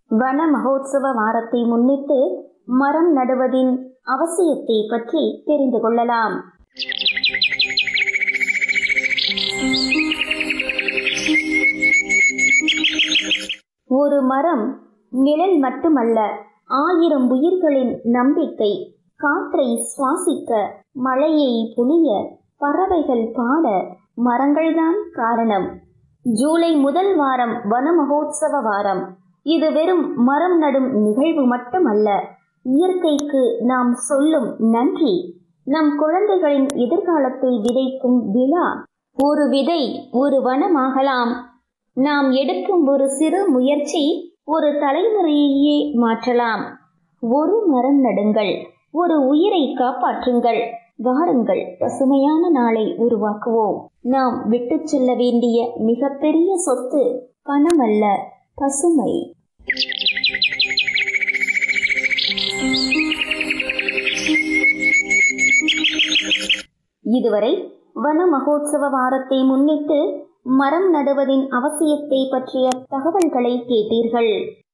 வன மகோத்சவ வாரத்தை முன்னிட்டு மரம் நடுவதின் அவசியத்தை பற்றி தெரிந்து கொள்ளலாம் ஒரு மரம் நிழல் மட்டுமல்ல ஆயிரம் உயிர்களின் நம்பிக்கை காற்றை சுவாசிக்க மழையை புனிய பறவைகள் பாட மரங்கள்தான் காரணம் ஜூலை முதல் வாரம் வன மகோத்சவ வாரம் இது வெறும் மரம் நடும் நிகழ்வு மட்டுமல்ல இயற்கைக்கு நாம் சொல்லும் நன்றி நம் குழந்தைகளின் எதிர்காலத்தை விதைக்கும் விழா ஒரு விதை ஒரு வனமாகலாம் நாம் எடுக்கும் ஒரு சிறு முயற்சி ஒரு தலைமுறையையே மாற்றலாம் ஒரு மரம் நடுங்கள் ஒரு உயிரை காப்பாற்றுங்கள் வாருங்கள் பசுமையான நாளை உருவாக்குவோம் நாம் விட்டு செல்ல வேண்டிய மிகப்பெரிய சொத்து பணம் அல்ல பசுமை இதுவரை வன மகோத்சவ வாரத்தை முன்னிட்டு மரம் நடுவதின் அவசியத்தை பற்றிய தகவல்களை கேட்டீர்கள்